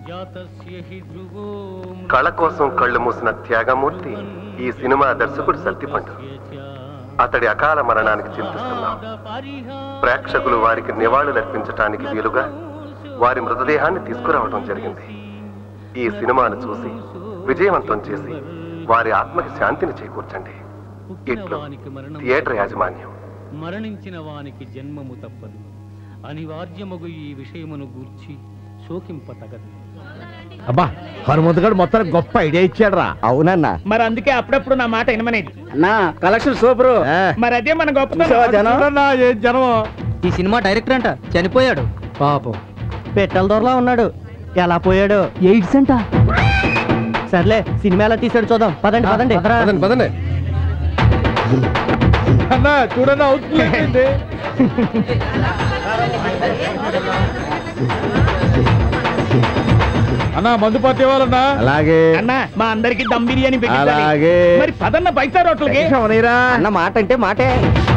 కళ కోసం కళ్ళు మూసిన త్యాగమూర్తి ఈ సినిమా దర్శకుడు సత్తిపండు అతడి అకాల మరణానికి చింతిస్తున్నాం ప్రేక్షకులు వారికి నివాళులర్పించటానికి వీలుగా వారి మృతదేహాన్ని తీసుకురావడం జరిగింది ఈ సినిమాను చూసి విజయవంతం చేసి వారి ఆత్మకి శాంతిని చేకూర్చండి ఇట్లు థియేటర్ యాజమాన్యం మరణించిన వానికి జన్మము తప్పదు అనివార్యమగు ఈ విషయమును గూర్చి శోకింప తగదు అబ్బా హనుమంతుగాడు మొత్తం గొప్ప ఐడియా ఇచ్చాడు రా అవునన్నా మరి అందుకే అప్పుడప్పుడు నా మాట వినమనేది నా కలెక్షన్ సూపరు మరి అదే మన గొప్ప జనం ఈ సినిమా డైరెక్టర్ అంట చనిపోయాడు పాపం పెట్టెల దొరలా ఉన్నాడు ఎలా పోయాడు ఎయిడ్స్ అంట సర్లే సినిమా ఎలా తీసాడు చూద్దాం పదండి పదండి పదండి పదండి అన్నా చూడన్నా అవుతుంది అన్నా మందు పార్టీ వాళ్ళన్నా అలాగే అన్న మా అందరికి దమ్ బిర్యానీ పెట్టించాలి. అలాగే. మరి పదన్న బైక్ రోట్లకి అన్న మాట అంటే మాటే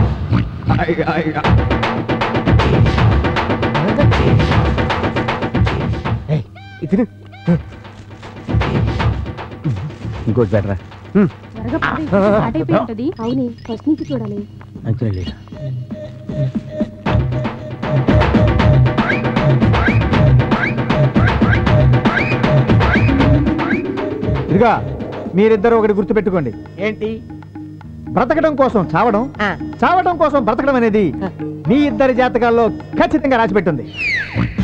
ఇంకోటి బెటరా త్వరగా పది, స్టార్ట్ అయిపోయి ఉంటది అవునే ఫస్ట్ నుంచి చూడాలి ఇదిగా మీరిద్దరు ఒకటి గుర్తు పెట్టుకోండి ఏంటి బ్రతకడం కోసం చావడం చావడం కోసం బ్రతకడం అనేది మీ ఇద్దరి జాతకాల్లో ఖచ్చితంగా రాసిపెట్టుంది